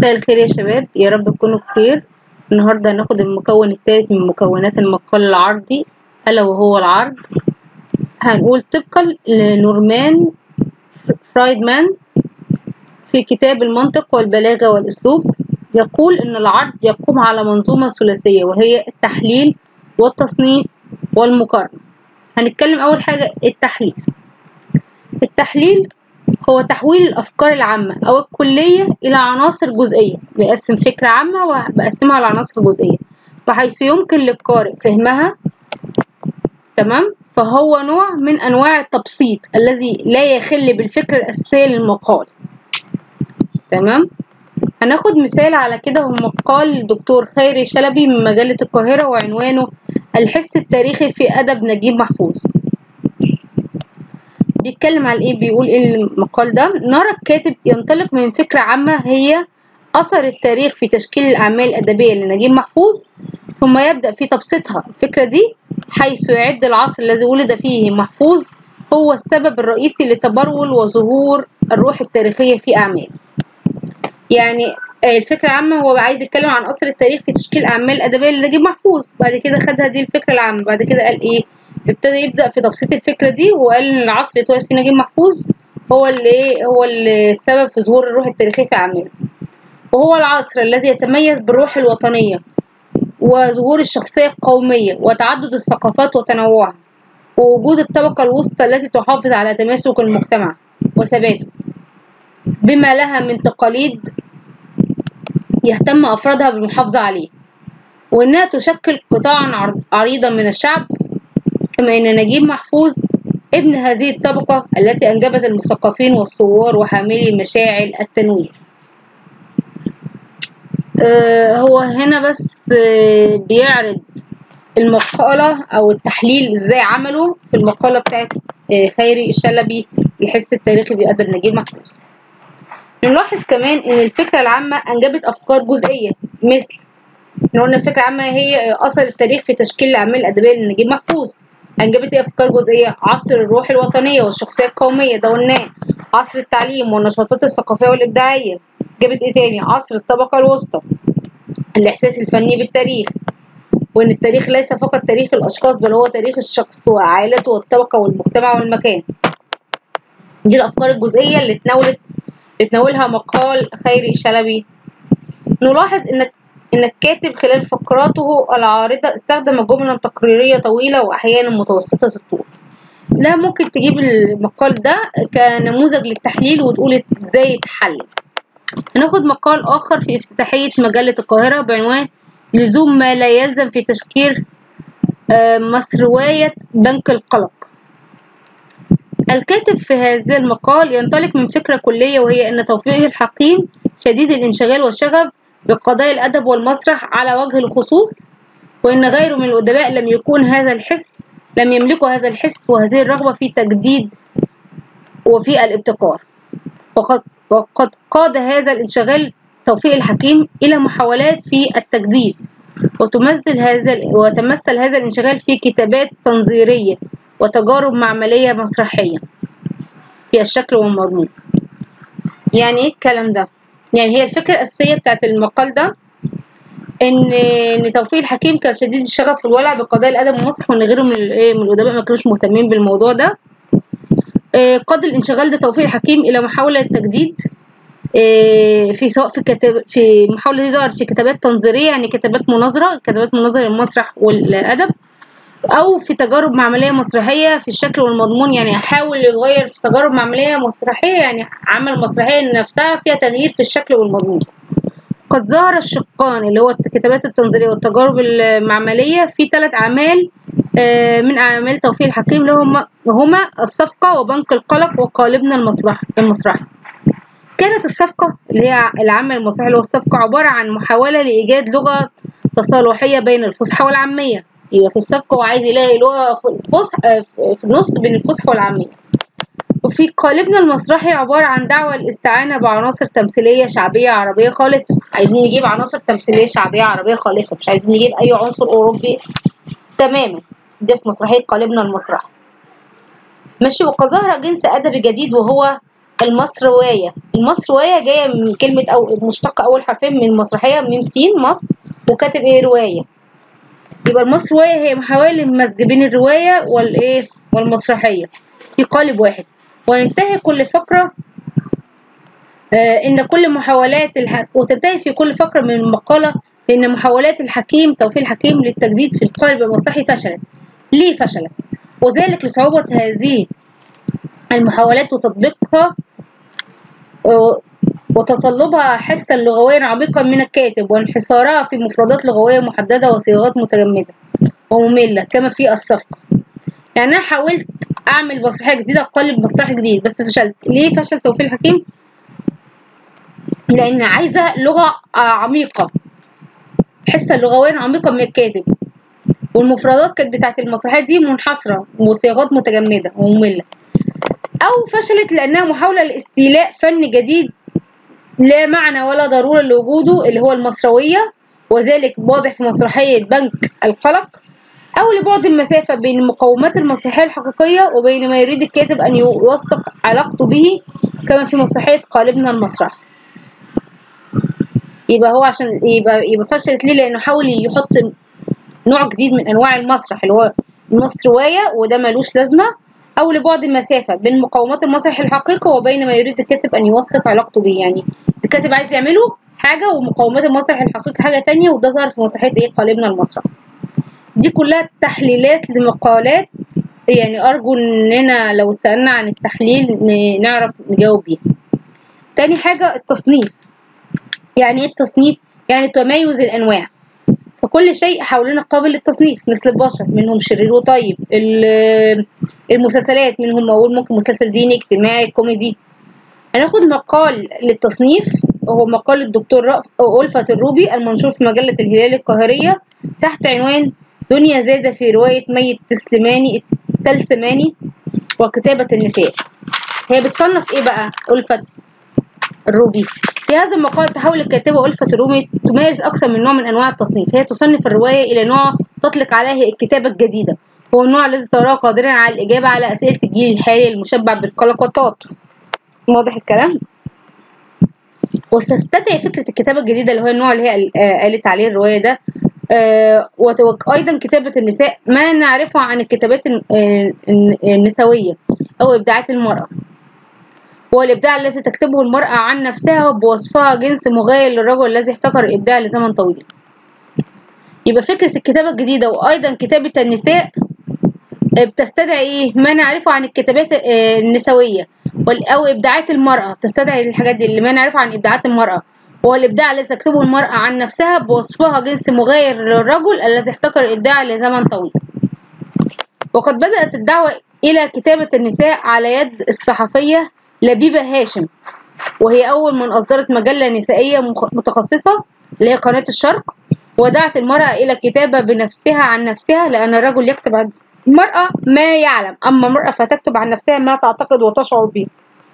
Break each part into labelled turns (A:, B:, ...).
A: مساء الخير يا شباب يا رب تكونوا بخير النهارده هناخد المكون الثالث من مكونات المقال العرضي ألا وهو العرض هنقول طبقا لنورمان فرايدمان في كتاب المنطق والبلاغة والأسلوب يقول إن العرض يقوم على منظومة ثلاثية وهي التحليل والتصنيف والمقارنة هنتكلم أول حاجة التحليل التحليل هو تحويل الأفكار العامة أو الكلية إلى عناصر جزئية بقسم فكرة عامة وبقسمها لعناصر جزئية بحيث يمكن للقارئ فهمها تمام فهو نوع من أنواع التبسيط الذي لا يخل بالفكرة الأساسية للمقال تمام هناخد مثال على كده هو مقال الدكتور خيري شلبي من مجلة القاهرة وعنوانه الحس التاريخي في أدب نجيب محفوظ بيتكلم على ايه بيقول ايه المقال ده نرى الكاتب ينطلق من فكرة عامة هي أثر التاريخ في تشكيل الأعمال الأدبية لنجيب محفوظ ثم يبدأ في تبسيطها الفكرة دي حيث يعد العصر الذي ولد فيه محفوظ هو السبب الرئيسي لتبرول وظهور الروح التاريخية في أعماله يعني الفكرة العامة هو عايز يتكلم عن أثر التاريخ في تشكيل أعمال أدبية لنجيب محفوظ بعد كده خدها دي الفكرة العامة بعد كده قال إيه ابتدى يبدأ في تبسيط الفكرة دي وقال إن العصر اللي اتولد فيه نجيب محفوظ هو اللي هو السبب في ظهور الروح التاريخية في أعماله وهو العصر الذي يتميز بالروح الوطنية وظهور الشخصية القومية وتعدد الثقافات وتنوعها ووجود الطبقة الوسطى التي تحافظ على تماسك المجتمع وثباته بما لها من تقاليد يهتم أفرادها بالمحافظة عليه وإنها تشكل قطاعا عريضا من الشعب كما أن نجيب محفوظ ابن هذه الطبقة التي أنجبت المثقفين والثوار وحاملي مشاعل التنوير آه هو هنا بس آه بيعرض المقالة أو التحليل إزاي عمله في المقالة بتاعت آه خيري الشلبي الحس التاريخي بأدب نجيب محفوظ نلاحظ كمان إن الفكرة العامة أنجبت أفكار جزئية مثل قلنا الفكرة العامة هي أثر التاريخ في تشكيل الأعمال الأدبية لنجيب محفوظ أنجبت إيه أفكار جزئية عصر الروح الوطنية والشخصية القومية ده قلناه عصر التعليم والنشاطات الثقافية والإبداعية جابت إيه تاني عصر الطبقة الوسطى الإحساس الفني بالتاريخ وإن التاريخ ليس فقط تاريخ الأشخاص بل هو تاريخ الشخص وعائلته والطبقة والمجتمع والمكان دي الأفكار الجزئية اللي اتناولت اتناولها مقال خيري شلبي نلاحظ إن إن الكاتب خلال فقراته العارضة استخدم جملا تقريرية طويلة وأحيانا متوسطة الطول لا ممكن تجيب المقال ده كنموذج للتحليل وتقول ازاي يتحلل هناخد مقال آخر في افتتاحية مجلة القاهرة بعنوان لزوم ما لا يلزم في تشكيل مصرواية بنك القلق الكاتب في هذا المقال ينطلق من فكرة كلية وهي أن توفيق الحكيم شديد الانشغال والشغف بقضايا الأدب والمسرح على وجه الخصوص وإن غيره من الأدباء لم يكون هذا الحس لم يملكوا هذا الحس وهذه الرغبة في تجديد وفي الابتكار وقد, وقد قاد هذا الانشغال توفيق الحكيم إلى محاولات في التجديد وتمثل هذا وتمثل هذا الانشغال في كتابات تنظيرية وتجارب معملية مسرحية في الشكل والمضمون يعني ايه الكلام ده يعني هي الفكرة الأساسية بتاعت المقال ده إن إن توفيق الحكيم كان شديد الشغف والولع بقضايا الأدب والمسرح وإن غيره من من الأدباء ما كانوش مهتمين بالموضوع ده قاد الانشغال ده توفيق الحكيم إلى محاولة تجديد في سواء في كتاب في محاولة يظهر في كتابات تنظيرية يعني كتابات مناظرة كتابات مناظرة للمسرح والأدب أو في تجارب معملية مسرحية في الشكل والمضمون يعني أحاول يغير في تجارب معملية مسرحية يعني عمل مسرحية نفسها فيها تغيير في الشكل والمضمون قد ظهر الشقان اللي هو الكتابات التنظيرية والتجارب المعملية في ثلاث أعمال من أعمال توفيق الحكيم اللي هما هما الصفقة وبنك القلق وقالبنا المصلحة المسرحي كانت الصفقة اللي هي العمل المسرحي اللي هو الصفقة عبارة عن محاولة لإيجاد لغة تصالحية بين الفصحى والعامية يبقى في الصفقة وعايز يلاقي لغة في الفصح في النص بين الفصحى والعامية وفي قالبنا المسرحي عبارة عن دعوة الاستعانة بعناصر تمثيلية شعبية عربية خالصة عايزين نجيب عناصر تمثيلية شعبية عربية خالصة مش عايزين نجيب أي عنصر أوروبي تماما ده في مسرحية قالبنا المسرحي ماشي وقد ظهر جنس أدبي جديد وهو المصروية المصروية جاية من كلمة أو مشتقة أول حرفين من المسرحية ميم سين مصر وكاتب إيه رواية يبقى المصروية هي محاولة المزج بين الرواية والإيه والمسرحية في قالب واحد وينتهي كل فقرة آه إن كل محاولات الح... وتنتهي في كل فقرة من المقالة بأن محاولات الحكيم توفيق الحكيم للتجديد في القالب المسرحي فشلت ليه فشلت؟ وذلك لصعوبة هذه المحاولات وتطبيقها وتطلبها حسا لغويا عميقا من الكاتب وانحصارها في مفردات لغوية محددة وصيغات متجمدة ومملة كما في الصفقة يعني أنا حاولت أعمل مسرحية جديدة قالب مسرحي جديد بس فشلت ليه فشل توفيق الحكيم؟ لأن عايزة لغة عميقة حسا لغويا عميقا من الكاتب والمفردات كانت بتاعت المسرحيات دي منحصرة وصياغات متجمدة ومملة أو فشلت لأنها محاولة لاستيلاء فن جديد لا معنى ولا ضرورة لوجوده اللي هو المصروية وذلك واضح في مسرحية بنك القلق أو لبعد المسافة بين المقومات المسرحية الحقيقية وبين ما يريد الكاتب أن يوثق علاقته به كما في مسرحية قالبنا المسرح يبقى هو عشان يبقى يبقى فشلت ليه لأنه حاول يحط نوع جديد من أنواع المسرح اللي هو المصروية وده ملوش لازمة أو لبعد المسافة بين مقومات المسرح الحقيقي وبين ما يريد الكاتب أن يوثق علاقته به يعني الكاتب عايز يعمله حاجة ومقومات المسرح الحقيقي حاجة تانية وده ظهر في مسرحية إيه قالبنا المسرح دي كلها تحليلات لمقالات يعني أرجو إننا لو سألنا عن التحليل نعرف نجاوب بيها تاني حاجة التصنيف يعني إيه التصنيف؟ يعني تميز الأنواع فكل شيء حولنا قابل للتصنيف مثل البشر منهم شرير وطيب المسلسلات منهم أقول ممكن مسلسل ديني اجتماعي كوميدي هناخد مقال للتصنيف وهو مقال الدكتور ألفة الروبي المنشور في مجلة الهلال القاهرية تحت عنوان دنيا زادة في رواية ميت تسلماني التلسماني وكتابة النساء هي بتصنف ايه بقى ألفة الروبي في هذا المقال تحاول الكاتبة ألفة الرومي تمارس أكثر من نوع من أنواع التصنيف هي تصنف الرواية إلى نوع تطلق عليه الكتابة الجديدة هو النوع الذي تراه قادرا على الإجابة على أسئلة الجيل الحالي المشبع بالقلق والتوتر واضح الكلام؟ وتستدعي فكرة الكتابة الجديدة اللي هو النوع اللي هي قالت عليه الرواية ده آه وأيضا كتابة النساء ما نعرفه عن الكتابات النسوية أو إبداعات المرأة هو الإبداع الذي تكتبه المرأة عن نفسها بوصفها جنس مغاير للرجل الذي احتكر الإبداع لزمن طويل يبقى فكرة الكتابة الجديدة وأيضا كتابة النساء بتستدعي إيه؟ ما نعرفه عن الكتابات النسوية أو إبداعات المرأة تستدعي الحاجات دي اللي ما نعرفه عن إبداعات المرأة هو الإبداع الذي تكتبه المرأة عن نفسها بوصفها جنس مغاير للرجل الذي احتكر الإبداع لزمن طويل وقد بدأت الدعوة إلى كتابة النساء على يد الصحفية لبيبة هاشم وهي أول من أصدرت مجلة نسائية متخصصة اللي هي قناة الشرق ودعت المرأة إلى الكتابة بنفسها عن نفسها لأن الرجل يكتب عن المرأة ما يعلم أما المرأة فتكتب عن نفسها ما تعتقد وتشعر به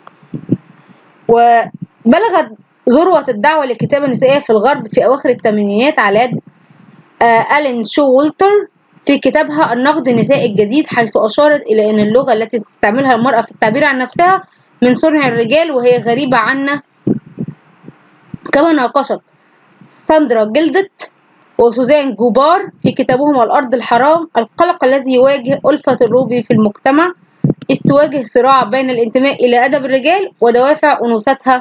A: وبلغت ذروة الدعوة للكتابة النسائية في الغرب في أواخر الثمانينات على يد آه ألين شو وولتر في كتابها النقد النسائي الجديد حيث أشارت إلى أن اللغة التي تستعملها المرأة في التعبير عن نفسها من صنع الرجال وهي غريبة عنا كما ناقشت ساندرا جلدت وسوزان جوبار في كتابهم الأرض الحرام القلق الذي يواجه ألفة الروبي في المجتمع إذ تواجه صراع بين الانتماء إلى أدب الرجال ودوافع أنوثتها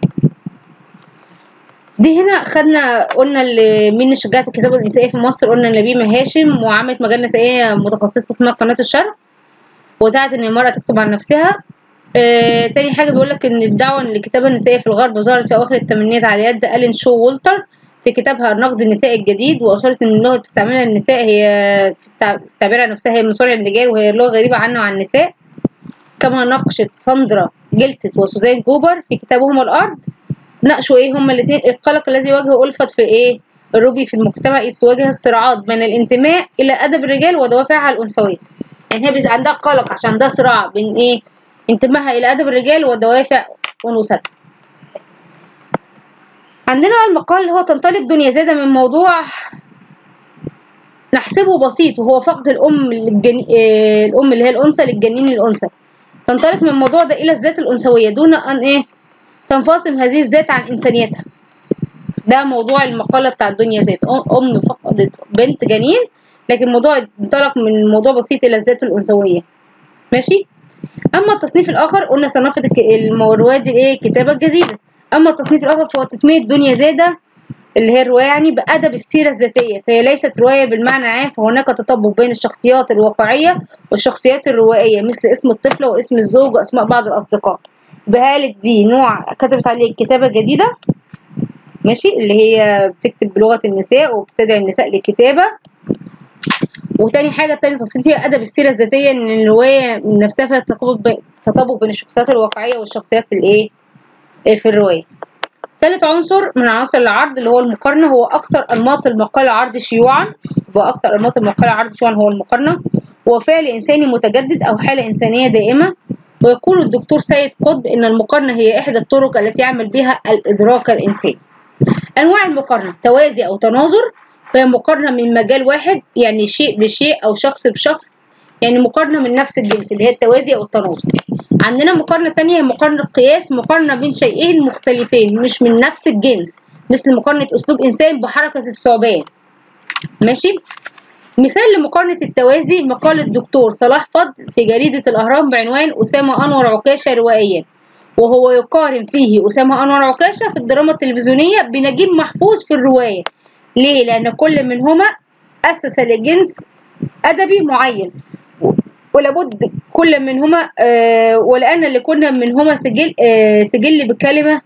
A: دي هنا خدنا قلنا اللي مين اللي شجعت الكتابة النسائية في مصر قلنا نبيمة هاشم وعملت مجلة نسائية متخصصة اسمها قناة الشرق ودعت إن المرأة تكتب عن نفسها آه، تاني حاجة بيقولك إن الدعوة للكتابة النسائية في الغرب ظهرت في أواخر الثمانينات على يد ألين شو وولتر في كتابها النقد النسائي الجديد وأشارت إن اللغة اللي بتستعملها النساء هي في التعبير عن نفسها هي من صنع الرجال وهي لغة غريبة عنا وعن النساء كما ناقشت ساندرا جلتت وسوزان جوبر في كتابهم الأرض ناقشوا إيه هما الاتنين القلق الذي يواجه ألفت في إيه الروبي في المجتمع إذ تواجه الصراعات بين الانتماء إلى أدب الرجال ودوافعها الأنثوية يعني هي عندها قلق عشان ده صراع بين إيه انتمائها إلى أدب الرجال ودوافع أنوثتها عندنا بقى المقال اللي هو تنطلق دنيا زادة من موضوع نحسبه بسيط وهو فقد الأم للجن... الأم اللي هي الأنثى للجنين الأنثى تنطلق من الموضوع ده إلى الذات الأنثوية دون أن إيه تنفصم هذه الذات عن إنسانيتها ده موضوع المقالة بتاع الدنيا ذات أم فقدت بنت جنين لكن الموضوع انطلق من موضوع بسيط إلى الذات الأنثوية ماشي أما التصنيف الآخر قلنا صنفت المواد الإيه الكتابة الجديدة أما التصنيف الآخر فهو تسمية دنيا زادة اللي هي الرواية يعني بأدب السيرة الذاتية فهي ليست رواية بالمعنى العام فهناك تطابق بين الشخصيات الواقعية والشخصيات الروائية مثل اسم الطفلة واسم الزوج وأسماء بعض الأصدقاء بهالة دي نوع كتبت عليه الكتابة الجديدة ماشي اللي هي بتكتب بلغة النساء وبتدعي النساء للكتابة وتاني حاجة تاني تصنيف فيها أدب السيرة الذاتية إن الرواية من نفسها فيها تطابق تطابق بين الشخصيات الواقعية والشخصيات الإيه في الرواية. ثالث عنصر من عناصر العرض اللي هو المقارنة هو أكثر أنماط المقالة عرض شيوعا وأكثر أنماط المقالة عرض شيوعا هو المقارنة هو فعل إنساني متجدد أو حالة إنسانية دائمة ويقول الدكتور سيد قطب إن المقارنة هي إحدى الطرق التي يعمل بها الإدراك الإنساني. أنواع المقارنة توازي أو تناظر فهي مقارنة من مجال واحد يعني شيء بشيء أو شخص بشخص يعني مقارنة من نفس الجنس اللي هي التوازي أو التناظر عندنا مقارنة تانية هي مقارنة قياس مقارنة بين شيئين مختلفين مش من نفس الجنس مثل مقارنة أسلوب إنسان بحركة الثعبان ماشي مثال لمقارنة التوازي مقال الدكتور صلاح فضل في جريدة الأهرام بعنوان أسامة أنور عكاشة روائيا وهو يقارن فيه أسامة أنور عكاشة في الدراما التلفزيونية بنجيب محفوظ في الرواية ليه؟ لأن كل منهما أسس لجنس أدبي معين ولابد كل منهما آه ولأن لكل منهما سجل آه سجل بكلمة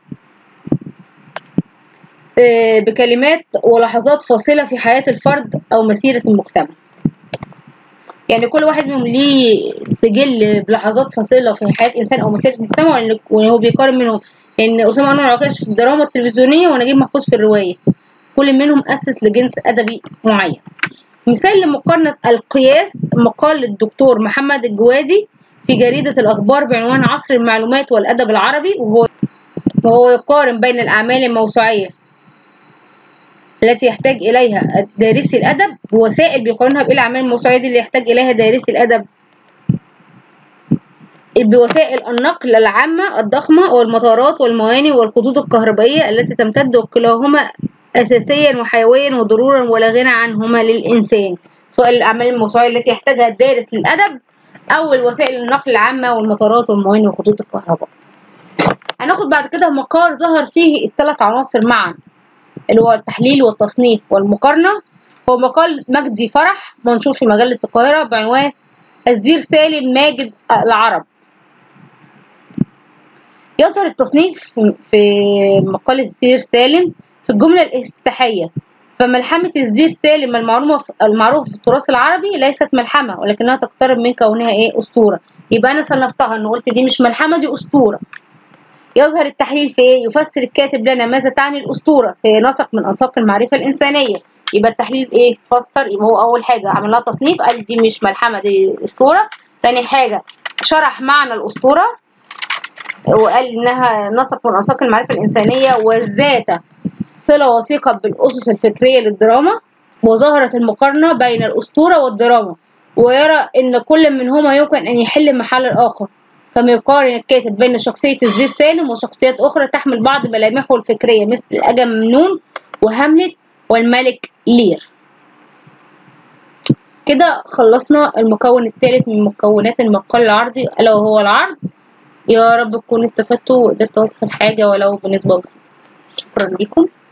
A: آه بكلمات ولحظات فاصلة في حياة الفرد أو مسيرة المجتمع يعني كل واحد منهم ليه سجل بلحظات فاصلة في حياة إنسان أو مسيرة مجتمع وهو بيقارن منهم لأن أسامة أنور عكاش في الدراما التلفزيونية ونجيب محفوظ في الرواية كل منهم أسس لجنس أدبي معين مثال لمقارنة القياس مقال الدكتور محمد الجوادي في جريدة الأخبار بعنوان عصر المعلومات والأدب العربي وهو وهو يقارن بين الأعمال الموسوعية التي يحتاج إليها دارسي الأدب بوسائل بيقارنها بإيه الأعمال الموسوعية دي اللي يحتاج إليها دارسي الأدب بوسائل النقل العامة الضخمة والمطارات والموانئ والخطوط الكهربائية التي تمتد وكلاهما أساسيا وحيويا وضرورا ولا غنى عنهما للإنسان سواء الأعمال الموسوعية التي يحتاجها الدارس للأدب أو الوسائل النقل العامة والمطارات والموانئ وخطوط الكهرباء هناخد بعد كده مقال ظهر فيه الثلاث عناصر معا اللي هو التحليل والتصنيف والمقارنة هو مقال مجدي فرح منشور في مجلة القاهرة بعنوان الزير سالم ماجد العرب يظهر التصنيف في مقال الزير سالم في الجملة الافتتاحية فملحمة الزير سالم المعروفة المعروفة في التراث العربي ليست ملحمة ولكنها تقترب من كونها ايه أسطورة يبقى أنا صنفتها إن قلت دي مش ملحمة دي أسطورة يظهر التحليل في ايه يفسر الكاتب لنا ماذا تعني الأسطورة في نسق من أنساق المعرفة الإنسانية يبقى التحليل ايه فسر يبقى هو أول حاجة عمل لها تصنيف قال دي مش ملحمة دي أسطورة تاني حاجة شرح معنى الأسطورة وقال إنها نسق من أنساق المعرفة الإنسانية والذات صلة وثيقة بالأسس الفكرية للدراما وظهرت المقارنة بين الأسطورة والدراما ويرى أن كل منهما يمكن أن يحل محل الآخر كما يقارن الكاتب بين شخصية الزير سالم وشخصيات أخرى تحمل بعض ملامحه الفكرية مثل الأجمنون وهاملت والملك لير كده خلصنا المكون الثالث من مكونات المقال العرضي ألا وهو العرض يا رب تكونوا استفدتوا وقدرت أوصل حاجة ولو بنسبة بسيطة شكرا لكم